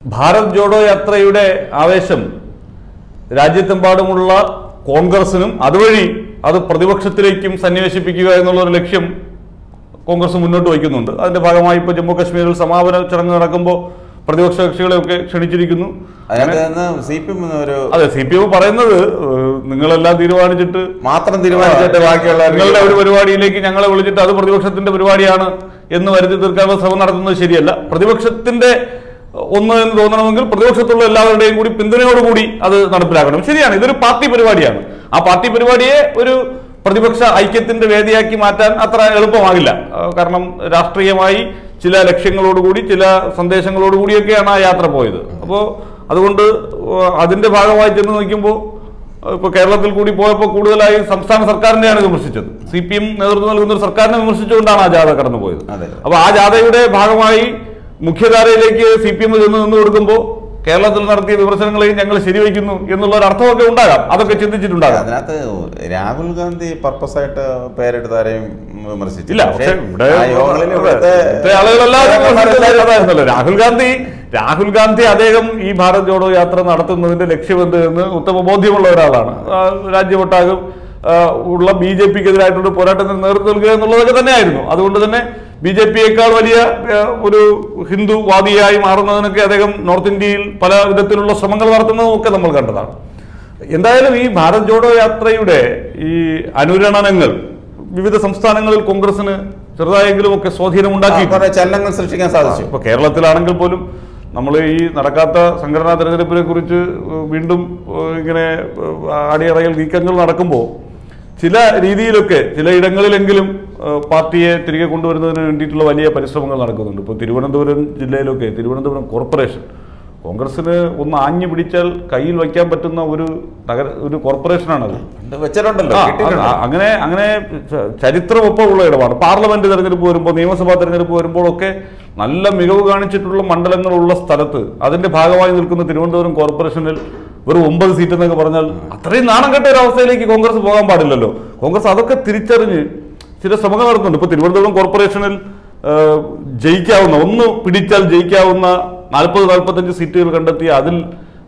ഭാരത് ജോഡോ യാത്രയുടെ ആവേശം രാജ്യത്തെമ്പാടുമുള്ള കോൺഗ്രസിനും അതുവഴി അത് പ്രതിപക്ഷത്തിലേക്കും സന്നിവേശിപ്പിക്കുക എന്നുള്ള ഒരു ലക്ഷ്യം കോൺഗ്രസ് മുന്നോട്ട് വയ്ക്കുന്നുണ്ട് അതിന്റെ ഭാഗമായി ഇപ്പോൾ ജമ്മു കാശ്മീരിൽ സമാപന ചടങ്ങ് നടക്കുമ്പോൾ പ്രതിപക്ഷ കക്ഷികളെയൊക്കെ ക്ഷണിച്ചിരിക്കുന്നു അതിനകത്ത് നിന്ന് സി പി എം ഒരു അതെ സി പി എം പറയുന്നത് ഏഹ്, നിങ്ങളെല്ലാം തീരുമാനിച്ചിട്ട് മാത്രം തീരുമാനിച്ചിട്ട് ബാക്കിയുള്ള നിങ്ങളുടെ ഒരു പരിപാടിയിലേക്ക് ഞങ്ങളെ വിളിച്ചിട്ട് അത് പ്രതിപക്ഷത്തിന്റെ പരിപാടിയാണ് എന്ന് വരുത്തി തീർക്കാനുള്ള ശ്രമം നടത്തുന്നത് ശരിയല്ല പ്രതിപക്ഷത്തിന്റെ ഒന്ന് എന്ന് തോന്നണമെങ്കിൽ പ്രതിപക്ഷത്തുള്ള എല്ലാവരുടെയും കൂടി പിന്തുണയോടുകൂടി അത് നടപ്പിലാക്കണം ശരിയാണ് ഇതൊരു പാർട്ടി പരിപാടിയാണ് ആ പാർട്ടി പരിപാടിയെ ഒരു പ്രതിപക്ഷ ഐക്യത്തിന്റെ വേദിയാക്കി മാറ്റാൻ അത്ര എളുപ്പമാകില്ല ആ, കാരണം രാഷ്ട്രീയമായി ചില ലക്ഷ്യങ്ങളോടുകൂടി ചില സന്ദേശങ്ങളോടുകൂടിയൊക്കെയാണ് ആ യാത്ര പോയത് അപ്പോൾ അതുകൊണ്ട് ആ, അതിന്റെ ഭാഗമായി ചെന്ന് നോക്കുമ്പോൾ ഇപ്പൊ കേരളത്തിൽ കൂടി പോയപ്പോൾ കൂടുതലായി സംസ്ഥാന സർക്കാരിനെയാണ് വിമർശിച്ചത് സി പി എം നേതൃത്വം നൽകുന്ന ഒരു സർക്കാരിനെ വിമർശിച്ചുകൊണ്ടാണ് ആ ജാഥ കടന്നുപോയത് അതെ. അപ്പൊ ആ ജാഥയുടെ ഭാഗമായി മുഖ്യധാരയിലേക്ക് സി പി എം ചെന്ന് നിന്ന് കൊടുക്കുമ്പോൾ കേരളത്തിൽ നടത്തിയ വിമർശനങ്ങളെയും ഞങ്ങൾ ശരിവയ്ക്കുന്നു എന്നുള്ള ഒരു അർത്ഥമൊക്കെ ഉണ്ടാകാം അതൊക്കെ ചിന്തിച്ചിട്ടുണ്ടാകാം അതിനകത്ത് രാഹുൽ ഗാന്ധി പർപ്പസ് ആയിട്ട് പേരെടുത്താരെയും വിമർശിച്ചില്ല ഇല്ല പക്ഷെ ഇവിടെ ആ യോഗങ്ങളിൽ ഇവിടുത്തെ ഇവിടുത്തെ ആളുകളെല്ലാവരും വിമർശിച്ചത് അതായിരുന്നല്ലോ രാഹുൽ ഗാന്ധി രാഹുൽ ഗാന്ധി അദ്ദേഹം ഈ ഭാരത് ജോഡോ യാത്ര നടത്തുന്നതിന്റെ ലക്ഷ്യമെന്ത് എന്ന് ഉത്തമ ബോധ്യമുള്ള ഒരാളാണ് ആ, രാജ്യമൊട്ടാകും ആ, ഉള്ള ബി ജെ പിക്കെതിരായിട്ടുള്ള പോരാട്ടത്തിന് നേതൃത്വം നൽകുക എന്നുള്ളതൊക്കെ തന്നെയായിരുന്നു അതുകൊണ്ട് തന്നെ ബി ജെ പിയേക്കാൾ വലിയ ആ, ഒരു ഹിന്ദുവാദിയായി മാറുന്നതിനൊക്കെ അദ്ദേഹം നോർത്ത് ഇന്ത്യയിൽ പല വിധത്തിലുള്ള ശ്രമങ്ങൾ നടത്തുന്നതും ഒക്കെ നമ്മൾ കണ്ടതാണ് എന്തായാലും ഈ ഭാരത് ജോഡോ യാത്രയുടെ ഈ അനുരണനങ്ങൾ വിവിധ സംസ്ഥാനങ്ങളിൽ കോൺഗ്രസിന് ചെറുതായെങ്കിലും ഒക്കെ സ്വാധീനം ഉണ്ടാക്കി കുറെ ചലനങ്ങൾ സൃഷ്ടിക്കാൻ സാധിച്ചു ഇപ്പൊ കേരളത്തിലാണെങ്കിൽ പോലും നമ്മൾ ഈ നടക്കാത്ത സംഘടനാ തെരഞ്ഞെടുപ്പിനെ കുറിച്ച് വീണ്ടും ഏഹ്, ഇങ്ങനെ ഏഹ്, അടിയറയിൽ നീക്കങ്ങൾ നടക്കുമ്പോൾ ചില രീതിയിലൊക്കെ ചില ഇടങ്ങളിലെങ്കിലും ഏഹ്, പാർട്ടിയെ തിരികെ കൊണ്ടുവരുന്നതിന് വേണ്ടിയിട്ടുള്ള വലിയ പരിശ്രമങ്ങൾ നടക്കുന്നുണ്ട് ഇപ്പോൾ തിരുവനന്തപുരം ജില്ലയിലൊക്കെ തിരുവനന്തപുരം കോർപ്പറേഷൻ കോൺഗ്രസിന് ഒന്ന് ആഞ്ഞു പിടിച്ചാൽ കയ്യിൽ വയ്ക്കാൻ പറ്റുന്ന ഒരു നഗര ഒരു കോർപ്പറേഷനാണത് ഇത് വെച്ചിട്ടുണ്ടല്ലോ ആ, കിട്ടിയിട്ടുണ്ട്. ആ, അങ്ങനെ അങ്ങനെ ച- ചരിത്രമൊപ്പമുള്ള ഇടമാണ് പാർലമെന്റ് തെരഞ്ഞെടുപ്പ് വരുമ്പോൾ നിയമസഭാ തെരഞ്ഞെടുപ്പ് വരുമ്പോഴൊക്കെ നല്ല മികവ് കാണിച്ചിട്ടുള്ള മണ്ഡലങ്ങളുള്ള സ്ഥലത്ത് അതിന്റെ ഭാഗമായി നിൽക്കുന്ന തിരുവനന്തപുരം കോർപ്പറേഷനിൽ വെറും ഒമ്പത് സീറ്റ് എന്നൊക്കെ പറഞ്ഞാൽ അത്രയും നാണം കെട്ട ഒരു അവസ്ഥയിലേക്ക് കോൺഗ്രസ് പോകാൻ പാടില്ലല്ലോ കോൺഗ്രസ് അതൊക്കെ തിരിച്ചറിഞ്ഞ് ചില ശ്രമങ്ങൾ നടത്തുന്നുണ്ട് ഇപ്പൊ തിരുവനന്തപുരം കോർപ്പറേഷനിൽ ആ, ജയിക്കാവുന്ന ഒന്ന് പിടിച്ചാൽ ജയിക്കാവുന്ന നാൽപ്പത് നാൽപ്പത്തഞ്ച് സീറ്റുകൾ കണ്ടെത്തി അതിൽ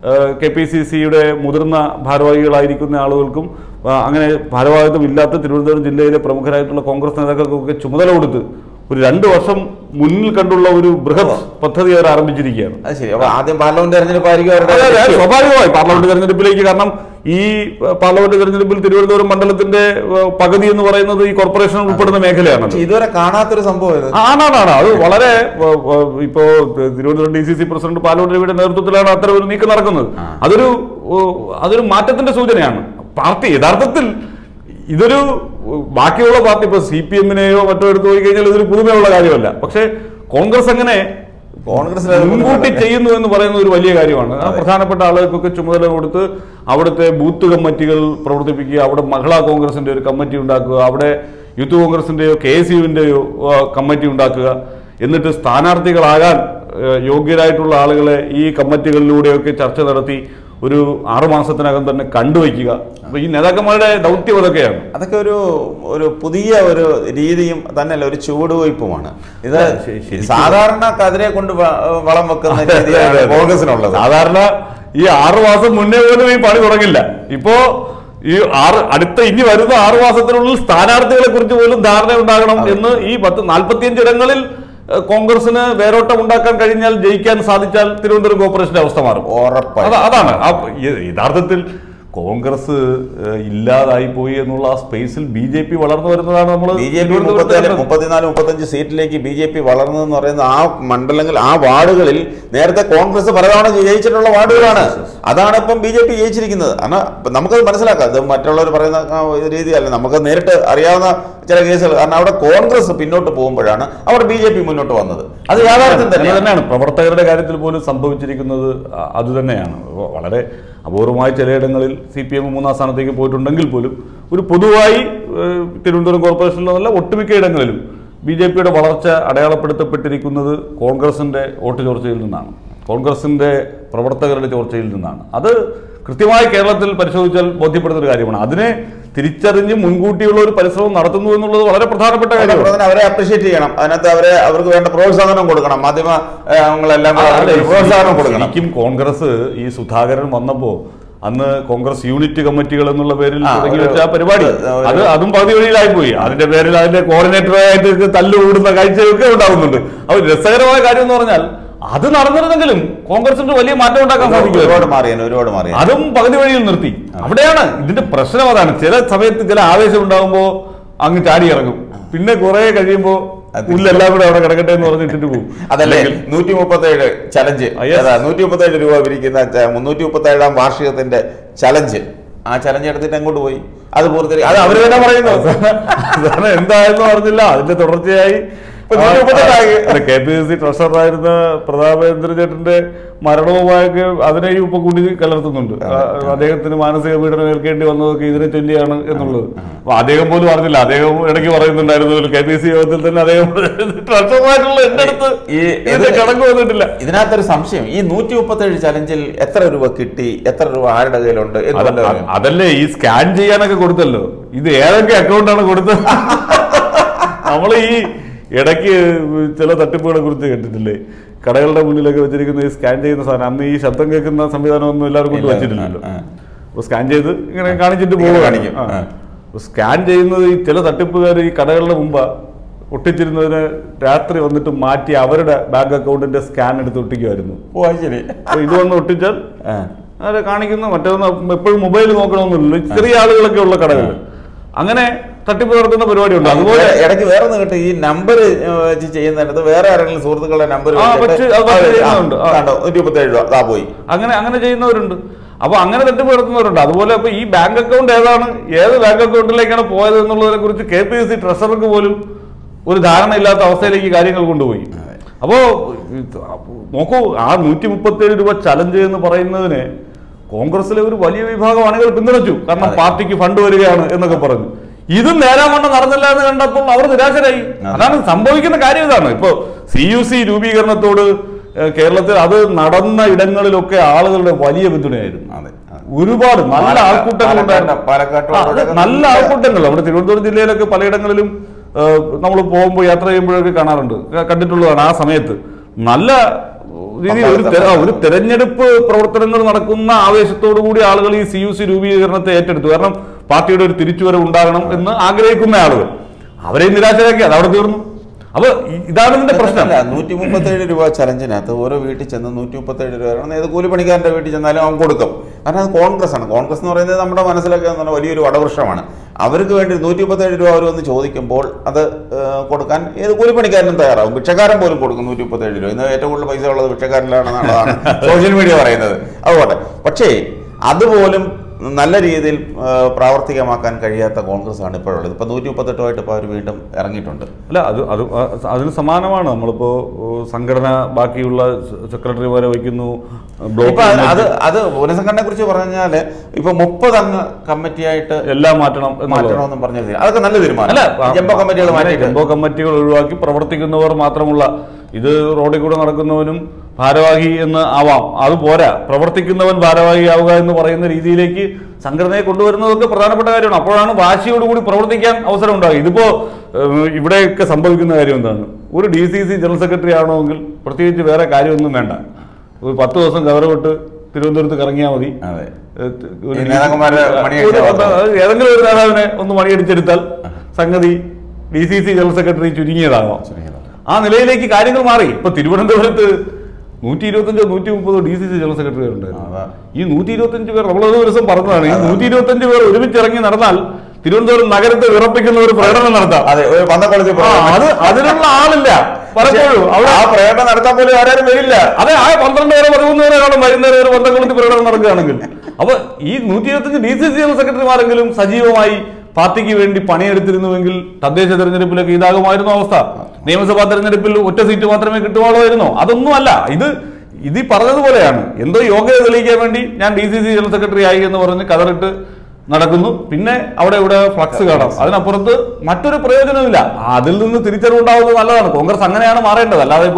കെ പി സി സിയുടെ മുതിർന്ന ഭാരവാഹികളായിരിക്കുന്ന ആളുകൾക്കും ആ, അങ്ങനെ ഭാരവാഹിത്വം ഇല്ലാത്ത തിരുവനന്തപുരം ജില്ലയിലെ പ്രമുഖരായിട്ടുള്ള കോൺഗ്രസ് നേതാക്കൾക്കൊക്കെ ചുമതല കൊടുത്ത് ഒരു രണ്ട് വർഷം മുന്നിൽ കണ്ടുള്ള ഒരു ബൃഹത് പദ്ധതി അവർ ആരംഭിച്ചിരിക്കുകയാണ് അത് ശരി അപ്പൊ ആദ്യം പാർലമെന്റ് തെരഞ്ഞെടുപ്പായിരിക്കും അവരുടെ അതെ, അതെ, ലക്ഷ്യം. സ്വാഭാവികമായി പാർലമെന്റ് തെരഞ്ഞെടുപ്പിലേക്ക് കാരണം ഈ ഏഹ്, പാർലമെന്റ് തെരഞ്ഞെടുപ്പിൽ തിരുവനന്തപുരം മണ്ഡലത്തിന്റെ ഏഹ്, പകുതി എന്ന് പറയുന്നത് ഈ കോർപ്പറേഷൻ ഉൾപ്പെടുന്ന മേഖലയാണ് പക്ഷെ ഇതുവരെ കാണാത്തൊരു സംഭവം ഇത് ആണാണ് അത് വളരെ ഏഹ്, ഏഹ്, ഇപ്പോ Thiruvananthapuram D C C president Palode രവിയുടെ നേതൃത്വത്തിലാണ് അത്തരം ഒരു നീക്കം നടക്കുന്നത് അതൊരു ഏഹ്, അതൊരു മാറ്റത്തിന്റെ സൂചനയാണ് പാർട്ടി യഥാർത്ഥത്തിൽ ഇതൊരു ഏഹ്, ബാക്കിയുള്ള പാർട്ടി ഇപ്പൊ സി പി എമ്മിനെയോ മറ്റോ എടുത്തു പോയി കഴിഞ്ഞാൽ ഇതൊരു പുതുമയുള്ള കാര്യമല്ല പക്ഷേ കോൺഗ്രസ് അങ്ങനെ കോൺഗ്രസിന് അത് മുൻകൂട്ടി ചെയ്യുന്നു എന്ന് പറയുന്ന ഒരു വലിയ കാര്യമാണ് ആ പ്രധാനപ്പെട്ട ആളുകൾക്കൊക്കെ ചുമതല കൊടുത്ത് അവിടുത്തെ ബൂത്ത് കമ്മിറ്റികൾ പ്രവർത്തിപ്പിക്കുക അവിടെ മഹിളാ കോൺഗ്രസിന്റെ ഒരു കമ്മിറ്റി ഉണ്ടാക്കുക അവിടെ യൂത്ത് കോൺഗ്രസിന്റെയോ കെ എസ് യുവിന്റെയോ കമ്മിറ്റി ഉണ്ടാക്കുക എന്നിട്ട് സ്ഥാനാർത്ഥികളാകാൻ ഏഹ്, യോഗ്യരായിട്ടുള്ള ആളുകളെ ഈ കമ്മിറ്റികളിലൂടെയൊക്കെ ചർച്ച നടത്തി ഒരു ആറുമാസത്തിനകം തന്നെ കണ്ടുവയ്ക്കുക അപ്പൊ ഈ നേതാക്കന്മാരുടെ ദൗത്യം അതൊക്കെയാണ് അതൊക്കെ ഒരു ഒരു പുതിയ ഒരു രീതിയും തന്നെയല്ല ഒരു ചുവടുവയ്പുമാണ് ഇത് ശരി- ശരിക്കും. സാധാരണ കതിരെ കൊണ്ട് വ- വളം വെക്കുന്ന രീതിയാണ് കോൺഗ്രസിനുള്ളത് സാധാരണ ഈ ആറു മാസം മുന്നേ പോലും ഈ പണി തുടങ്ങില്ല ഇപ്പോ ഈ ആറ് അടുത്ത ഇനി വരുന്ന ആറു മാസത്തിനുള്ളിൽ സ്ഥാനാർത്ഥികളെ കുറിച്ച് പോലും ധാരണ ഉണ്ടാകണം എന്ന് ഈ പത്ത് നാൽപ്പത്തിയഞ്ച് ഇടങ്ങളിൽ ഏഹ്, കോൺഗ്രസിന് വേരോട്ടം ഉണ്ടാക്കാൻ കഴിഞ്ഞാൽ ജയിക്കാൻ സാധിച്ചാൽ തിരുവനന്തപുരം കോർപ്പറേഷന്റെ അവസ്ഥ മാറും ഉറപ്പായി അത- അതാണ് ആ യ- യഥാർത്ഥത്തിൽ കോൺഗ്രസ് ഏഹ്, ഇല്ലാതായി പോയി എന്നുള്ള ആ സ്പേസിൽ ബി ജെ പി വളർന്നു വരുന്നതാണ് നമ്മൾ ബി ജെ പി മുപ്പത്തിനാല് മുപ്പത്തിനാല് മുപ്പത്തഞ്ച് സീറ്റിലേക്ക് ബി ജെ പി വളർന്നതെന്ന് പറയുന്ന ആ മണ്ഡലങ്ങൾ ആ വാർഡുകളിൽ നേരത്തെ കോൺഗ്രസ് പലതവണ ജയിച്ചിട്ടുള്ള വാർഡുകളാണ് അതാണ് ഇപ്പം ബി ജെ പി ജയിച്ചിരിക്കുന്നത് കാരണം ഇപ്പം നമുക്കത് മനസ്സിലാക്കാം അത് മറ്റുള്ളവർ പറയുന്ന ആ ഒരു രീതിയല്ല നമുക്ക് നേരിട്ട് അറിയാവുന്ന ചില കേസുകൾ കാരണം അവിടെ കോൺഗ്രസ് പിന്നോട്ട് പോകുമ്പോഴാണ് അവിടെ ബി ജെ പി മുന്നോട്ട് വന്നത് അത് യാഥാർത്ഥ്യം അങ്ങനെ തന്നെയാണ് തന്നെയാണ് പ്രവർത്തകരുടെ കാര്യത്തിൽ പോലും സംഭവിച്ചിരിക്കുന്നത് അ- അതുതന്നെയാണ് വ- വളരെ അപൂർവമായ ചിലയിടങ്ങളിൽ സി പി എം മൂന്നാം സ്ഥാനത്തേക്ക് പോയിട്ടുണ്ടെങ്കിൽ പോലും ഒരു പൊതുവായി ഏഹ്, തിരുവനന്തപുരം കോർപ്പറേഷനിലെന്നല്ല ഒട്ടുമിക്ക ഇടങ്ങളിലും ബി ജെ പിയുടെ വളർച്ച അടയാളപ്പെടുത്തപ്പെട്ടിരിക്കുന്നത് കോൺഗ്രസിന്റെ വോട്ട് ചോർച്ചയിൽ നിന്നാണ് കോൺഗ്രസിന്റെ പ്രവർത്തകരുടെ ചോർച്ചയിൽ നിന്നാണ് അത് കൃത്യമായി കേരളത്തിൽ പരിശോധിച്ചാൽ ബോധ്യപ്പെടുന്ന ഒരു കാര്യമാണ് അതിനെ തിരിച്ചറിഞ്ഞ് മുൻകൂട്ടിയുള്ള ഒരു പരിശ്രമം നടത്തുന്നു എന്നുള്ളത് വളരെ പ്രധാനപ്പെട്ട കാര്യമാണ് അതുപോലെ അവരെ അപ്രീഷിയേറ്റ് ചെയ്യണം അതിനകത്ത് അവരെ അവർക്ക് വേണ്ട പ്രോത്സാഹനം കൊടുക്കണം മാധ്യമ എല്ലാം കൂടെ അല്ല, അവർക്ക് പ്രോത്സാഹനം കൊടുക്കണം ശരിക്കും കോൺഗ്രസ് ഈ സുധാകരൻ വന്നപ്പോ അന്ന് കോൺഗ്രസ് യൂണിറ്റ് കമ്മിറ്റികൾ എന്നുള്ള പേരിൽ ആ, തുടങ്ങി ഒരു- വെച്ച ആ പരിപാടി ഒരു- അത് അതും പകുതി വഴിയിലായി പോയി അതിന്റെ പേരിൽ അതിന്റെ കോർഡിനേറ്ററായിട്ട് തല്ലുകൂടുന്ന കാഴ്ചയൊക്കെ ഉണ്ടാകുന്നുണ്ട് അത് രസകരമായ കാര്യം എന്ന് പറഞ്ഞാൽ അത് നടന്നിരുന്നെങ്കിലും കോൺഗ്രസിന് വലിയ മാറ്റം ഉണ്ടാക്കാൻ ഒരുപാട് സാധിക്കും മാറിയാണ് ഒരുപാട് മാറിയാണ് അതും പകുതി വഴിയിൽ നിർത്തി അവിടെയാണ് ഇതിന്റെ പ്രശ്നം അതാണ് ചില സമയത്ത് ചില ആവേശം ഉണ്ടാകുമ്പോ അങ്ങ് ചാടി ഇറങ്ങും പിന്നെ കുറെ കഴിയുമ്പോ അത് പുല്ലെല്ലാം കൂടെ അവിടെ കിടക്കട്ടെ എന്ന് പറഞ്ഞിട്ടിട്ട് പോകും അതല്ലേ അല്ലെങ്കിൽ- നൂറ്റി മുപ്പത്തി ഏഴ് ചലഞ്ച് ആ, yes. നൂറ്റി മുപ്പത്തി ഏഴ് രൂപ പിരിക്കുന്ന ച- മുന്നൂറ്റി മുപ്പത്തി ഏഴാം വാർഷികത്തിന്റെ ചലഞ്ച് ആ ചലഞ്ച് എടുത്തിട്ട് അങ്ങോട്ട് പോയി അത് പൂർത്തി അത് അവര് തന്നെ പറയുന്നു അതാണ് എന്തായെന്ന് പറഞ്ഞില്ല അതിന്റെ തുടർച്ചയായി ഇപ്പൊ നൂറ്റി മുപ്പത്തെട്ടായി. കെ പി സി ട്രഷററായിരുന്ന പ്രതാപേന്ദ്ര ചേട്ടന്റെ മരണവുമായൊക്കെ അതിനെയും ഇപ്പൊ കൂടി കലർത്തുന്നുണ്ട് ആ, അദ്ദേഹത്തിന് മാനസിക പീഡനം ഏൽക്കേണ്ടി വന്നതൊക്കെ ഇതിനെ ചൊല്ലിയാണ് എന്നുള്ളത് അപ്പൊ അദ്ദേഹം പോലും അറിഞ്ഞില്ല അദ്ദേഹം ഇടയ്ക്ക് പറയുന്നുണ്ടായിരുന്നു കെ പി സി യോഗത്തിൽ തന്നെ അദ്ദേഹം ട്രഷററായിട്ടുള്ള എന്റെ അടുത്ത് ഈ ഇതിന്റെ കണക്ക് വന്നിട്ടില്ല ഇതിനകത്തൊരു സംശയം ഈ നൂറ്റി മുപ്പത്തി ഏഴ് ചലഞ്ചിൽ എത്ര രൂപ കിട്ടി എത്ര രൂപ ആരുടെ കയ്യിലുണ്ട് എന്ന് അത് വല്ലതും അത് അതല്ലേ ഈ സ്കാൻ ചെയ്യാനൊക്കെ കൊടുത്തല്ലോ ഇത് ഏതൊക്കെ അക്കൗണ്ടാണ് കൊടുത്തത് നമ്മൾ ഈ ഇടയ്ക്ക് ചില തട്ടിപ്പുകളെ കുറിച്ച് കേട്ടിട്ടില്ലേ കടകളുടെ മുന്നിലൊക്കെ വെച്ചിരിക്കുന്ന ഈ സ്കാൻ ചെയ്യുന്ന സാധനം അന്ന് ഈ ശബ്ദം കേൾക്കുന്ന സംവിധാനമൊന്നും എല്ലാവരും കൊണ്ട് ഇല്ല. വെച്ചിട്ടില്ലല്ലോ ആ, ആ. അപ്പോൾ സ്കാൻ ചെയ്ത് ഇങ്ങനെ കാണിച്ചിട്ട് ഇങ്ങനെ പോകും കാണിക്കും. ആ. സ്കാൻ ചെയ്യുന്നത് ഈ ചില തട്ടിപ്പുകാർ ഈ കടകളുടെ മുമ്പ് ഒട്ടിച്ചിരുന്നതിന് രാത്രി വന്നിട്ട് മാറ്റി അവരുടെ ബാങ്ക് അക്കൗണ്ടിന്റെ സ്കാൻ എടുത്ത് ഒട്ടിക്കുമായിരുന്നു ഓ അത് ശരി അപ്പൊ ഇത് വന്ന് ഒട്ടിച്ചാൽ ആ. അത് കാണിക്കുന്ന മറ്റൊന്ന് എപ്പോഴും മൊബൈൽ നോക്കണമെന്നില്ലല്ലോ ചെറിയ ആളുകളൊക്കെ ഉള്ള കടകൾ അങ്ങനെ തട്ടിപ്പ് നടത്തുന്ന പരിപാടിയുണ്ട് അതുപോലെ ഇട- ഇടയ്ക്ക് വേറെ ഒന്ന് കേട്ടോ ഈ നമ്പർ വെച്ച് ചെയ്യുന്നിടത്ത് വേറെ ആരെങ്കിലും സുഹൃത്തുക്കളുടെ നമ്പർ ആ, വെച്ച് അത് വെച്ച് ചെയ്യുന്നുണ്ട്. ആ. നൂറ്റി മുപ്പത്തി ഏഴ് രൂപ അതാ പോയി അങ്ങനെ അങ്ങനെ ചെയ്യുന്നവരുണ്ട് അപ്പൊ അങ്ങനെ തട്ടിപ്പ് നടത്തുന്നവരുണ്ട് അതുപോലെ അപ്പൊ ഈ ബാങ്ക് അക്കൗണ്ട് ഏതാണ് ഏത് ബാങ്ക് അക്കൗണ്ടിലേക്കാണ് പോയത് എന്നുള്ളതിനെ കുറിച്ച് കെ പി എസ് സി ട്രഷറർക്ക് പോലും ഒരു ധാരണ ഇല്ലാത്ത അവസ്ഥയിലേക്ക് കാര്യങ്ങൾ കൊണ്ടുപോയി അപ്പോ ഇത് നോക്കൂ ആ നൂറ്റി മുപ്പത്തി ഏഴ് രൂപ ചലഞ്ച് എന്ന് പറയുന്നതിനെ കോൺഗ്രസിലെ ഒരു വലിയ വിഭാഗം അണികൾ പിന്തുണച്ചു കാരണം അതെ. പാർട്ടിക്ക് ഫണ്ട് വരികയാണ് എന്നൊക്കെ പറഞ്ഞു ഇതും നേരാവണ്ണം നടന്നില്ല എന്ന് കണ്ടപ്പോൾ അവർ നിരാശരായി അതെ. അതാണ് സംഭവിക്കുന്ന കാര്യം ഇതാണ് ഇപ്പോ സി യു സി രൂപീകരണത്തോട് ഏഹ്, കേരളത്തിൽ അത് നടന്ന ഇടങ്ങളിലൊക്കെ ആളുകളുടെ വലിയ പിന്തുണയായിരുന്നു അതെ അതെ. ഒരുപാട് നല്ല പാലക്കാട്- ആൾക്കൂട്ടങ്ങൾ ഉണ്ടായിരുന്നു. പാലക്കാട് ആ, അത് നല്ല ആൾക്കൂട്ടങ്ങൾ നമ്മുടെ തിരുവനന്തപുരം ജില്ലയിലൊക്കെ പലയിടങ്ങളിലും നമ്മൾ പോകുമ്പോൾ യാത്ര ചെയ്യുമ്പോഴൊക്കെ കാണാറുണ്ട് ക- കണ്ടിട്ടുള്ളതാണ് ആ സമയത്ത് നല്ല രീതിയിൽ ഒരു തെര- ആ, ഒരു തെരഞ്ഞെടുപ്പ് പ്രവർത്തനങ്ങൾ നടക്കുന്ന ആവേശത്തോടു കൂടി ആളുകൾ ഈ സി യു സി രൂപീകരണത്തെ ഏറ്റെടുത്തു കാരണം പാർട്ടിയുടെ ഒരു തിരിച്ചുവരവ് ഉണ്ടാകണം എന്ന് ആഗ്രഹിക്കുന്ന ആളുകൾ അവരെ നിരാശരാക്കി അത് അവിടെ തീർന്നു അപ്പൊ ഇ- ഇതാണ് ഇതിന്റെ പ്രശ്നം നൂറ്റി മുപ്പത്തി ഏഴ് രൂപ ചലഞ്ചിനകത്ത് ഓരോ വീട്ടിൽ ചെന്ന് നൂറ്റി മുപ്പത്തി ഏഴ് രൂപ തരണം. ഏത് കൂലിപ്പണിക്കാരന്റെ വീട്ടിൽ ചെന്നാലും അവൻ കൊടുക്കും കാരണം അത് കോൺഗ്രസ് ആണ് കോൺഗ്രസ് എന്ന് പറയുന്നത് നമ്മുടെ മനസ്സിലൊക്കെ എന്ന് പറഞ്ഞാൽ വലിയൊരു വടവൃക്ഷമാണ് അവർക്ക് വേണ്ടി നൂറ്റി മുപ്പത്തി ഏഴ് രൂപ അവർ വന്ന് ചോദിക്കുമ്പോൾ അത് ഏഹ്, കൊടുക്കാൻ ഏത് കൂലിപ്പണിക്കാരനും തയ്യാറാവും ഭിക്ഷക്കാരൻ പോലും കൊടുക്കും നൂറ്റി മുപ്പത്തി ഏഴ് രൂപ ഇന്ന് ഏറ്റവും കൂടുതൽ പൈസ ഉള്ളത് ഭിക്ഷക്കാരിലാണെന്നുള്ളതാണ് സോഷ്യൽ മീഡിയ പറയുന്നത് അതുപോലെ പക്ഷേ അതുപോലും നല്ല രീതിയിൽ ഏഹ്, പ്രാവർത്തികമാക്കാൻ കഴിയാത്ത കോൺഗ്രസ് ആണ് ഇപ്പോഴുള്ളത് ഇപ്പൊ നൂറ്റി മുപ്പത്തെട്ടുമായിട്ട് ഇപ്പോൾ അവർ വീണ്ടും ഇറങ്ങിയിട്ടുണ്ട് അല്ല അത് അത് അ- അതിന് സമാനമാണ് നമ്മളിപ്പോ ഏഹ്, സംഘടന ബാക്കിയുള്ള സെ- സെക്രട്ടറിമാരെ വയ്ക്കുന്നു ബ്ലോക്ക് ഇപ്പൊ അത് അത് അത് പുനഃസംഘടനയെ കുറിച്ച് പറഞ്ഞാല് ഇപ്പൊ മുപ്പത് അംഗ കമ്മിറ്റിയായിട്ട് എല്ലാം മാറ്റണം എന്നുള്ളത്. മാറ്റണമെന്നും പറഞ്ഞ തീരുമാനം. അതൊക്കെ നല്ല തീരുമാനം അല്ല ജംബോ കമ്മിറ്റികൾ അങ്ങനെ മാറ്റിയിട്ട് ജംബോ കമ്മിറ്റികൾ ഒഴിവാക്കി പ്രവർത്തിക്കുന്നവർ മാത്രമുള്ള ഇത് റോഡിൽ കൂടെ നടക്കുന്നവനും ഭാരവാഹി എന്ന് ആവാം അത് പോരാ പ്രവർത്തിക്കുന്നവൻ ഭാരവാഹി ആവുക എന്ന് പറയുന്ന രീതിയിലേക്ക് സംഘടനയെ കൊണ്ടുവരുന്നതൊക്കെ പ്രധാനപ്പെട്ട കാര്യമാണ് അപ്പോഴാണ് വാശിയോടുകൂടി പ്രവർത്തിക്കാൻ അവസരം ഉണ്ടാകുക ഇതിപ്പോ ഏഹ്, ഇവിടെയൊക്കെ സംഭവിക്കുന്ന കാര്യം എന്താണ് ഒരു D C C general secretary ആണെങ്കിൽ പ്രത്യേകിച്ച് വേറെ കാര്യമൊന്നും വേണ്ട ഒരു പത്ത് ദിവസം കവറവിട്ട് തിരുവനന്തപുരത്ത് കറങ്ങിയാൽ മതി അതെ ഏഹ്, ഒരു ഈ നേതാക്കന്മാരെ ഒരു- മണിയടിച്ചാൽ മാത്രം. അത് ഏതെങ്കിലും ഒരു നേതാവിനെ ഒന്ന് മണിയടിച്ചെടുത്താൽ സംഗതി D C C general secretary ചുരുങ്ങിയതാകാം ആ നിലയിലേക്ക് കാര്യങ്ങൾ മാറി ഇപ്പൊ തിരുവനന്തപുരത്ത് നൂറ്റി ഇരുപത്തഞ്ചോ നൂറ്റി മുപ്പതോ D C C general secretary അതാ. ഉണ്ടായിരുന്നു ഈ നൂറ്റി ഇരുപത്തഞ്ച് പേർ നമ്മളൊരു ദിവസം പറഞ്ഞതാണ് ഈ നൂറ്റി ഇരുപത്തഞ്ച് പേർ ഒരുമിച്ചിറങ്ങി നടന്നാൽ തിരുവനന്തപുരം നഗരത്തെ വിറപ്പിക്കുന്ന ഒരു പ്രകടനം നടത്താം അതെ ഒരു പന്തക്കൊളത്തിൽ ആ, അത് അതിനുള്ള ആളില്ല പലപ്പോഴും അവിടെ ആ പ്രകടനം നടത്താൻ പോലും ആരും വരില്ല അതെ ആ പന്ത്രണ്ട് വരെ പതിമൂന്ന് വരെ കാണും വൈകുന്നേരം ഒരു പന്തക്കുളത്ത് പ്രകടനം നടക്കുകയാണെങ്കിൽ അപ്പൊ ഈ നൂറ്റി ഇരുപത്തഞ്ച് ഡി സി സി ജനറൽ സെക്രട്ടറിമാരെങ്കിലും സജീവമായി പാർട്ടിക്ക് വേണ്ടി പണിയെടുത്തിരുന്നുവെങ്കിൽ തദ്ദേശ തെരഞ്ഞെടുപ്പിലൊക്കെ ഇതാകുമായിരുന്നു അവസ്ഥ നിയമസഭാ തെരഞ്ഞെടുപ്പിൽ ഒറ്റ സീറ്റ് മാത്രമേ കിട്ടുവാളുമായിരുന്നോ അതൊന്നും അല്ല ഇത് ഇത് ഈ പറഞ്ഞതുപോലെയാണ് എന്തോ യോഗ്യത തെളിയിക്കാൻ വേണ്ടി ഞാൻ D C C general secretary ആയി എന്ന് പറഞ്ഞ് കതറിട്ട് നടക്കുന്നു പിന്നെ അവിടെ ഇവിടെ ഫ്ലക്സ് കാണാം അതിനപ്പുറത്ത് മറ്റൊരു പ്രയോജനമില്ല അതിൽ നിന്ന് തിരിച്ചറിവുണ്ടാവുന്നത് നല്ലതാണ് കോൺഗ്രസ് അങ്ങനെയാണ് മാറേണ്ടത് അല്ലാതെ ഇപ്പോ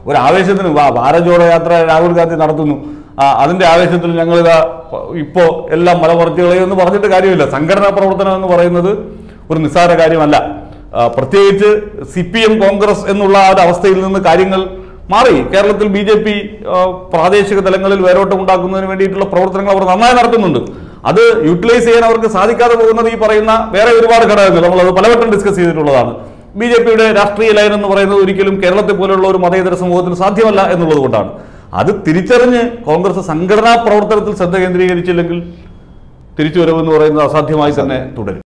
ഒരു ആവേശത്തിന് വാ ഭാരത് ജോഡോ യാത്ര രാഹുൽ ഗാന്ധി നടത്തുന്നു ആ, അതിന്റെ ആവേശത്തിൽ ഞങ്ങളിതാ ഇപ്പോ എല്ലാം മലമറിച്ചുകളെ എന്ന് പറഞ്ഞിട്ട് കാര്യമില്ല സംഘടനാ പ്രവർത്തനം എന്ന് പറയുന്നത് ഒരു നിസ്സാര കാര്യമല്ല ആ, പ്രത്യേകിച്ച് സി പി എം കോൺഗ്രസ് എന്നുള്ള ആ ഒരു അവസ്ഥയിൽ നിന്ന് കാര്യങ്ങൾ മാറി കേരളത്തിൽ ബി ജെ പി പ്രാദേശിക തലങ്ങളിൽ വേരോട്ടം ഉണ്ടാക്കുന്നതിന് വേണ്ടിയിട്ടുള്ള പ്രവർത്തനങ്ങൾ അവർ നന്നായി നടത്തുന്നുണ്ട് അത് യൂട്ടിലൈസ് ചെയ്യാൻ അവർക്ക് സാധിക്കാതെ പോകുന്നത് ഈ പറയുന്ന വേറെ ഒരുപാട് ഘടകങ്ങൾ നമ്മളത് പലവട്ടം ഡിസ്കസ് ചെയ്തിട്ടുള്ളതാണ് ബി ജെ പിയുടെ രാഷ്ട്രീയ ലൈൻ എന്ന് പറയുന്നത് ഒരിക്കലും കേരളത്തെ പോലുള്ള ഒരു മതേതര സമൂഹത്തിന് സാധ്യമല്ല എന്നുള്ളത് കൊണ്ടാണ് അത് തിരിച്ചറിഞ്ഞ് കോൺഗ്രസ് സംഘടനാ പ്രവർത്തനത്തിൽ ശ്രദ്ധ കേന്ദ്രീകരിച്ചില്ലെങ്കിൽ തിരിച്ചുവരവെന്ന് പറയുന്നത് അസാധ്യമായി തന്നെ തുടരും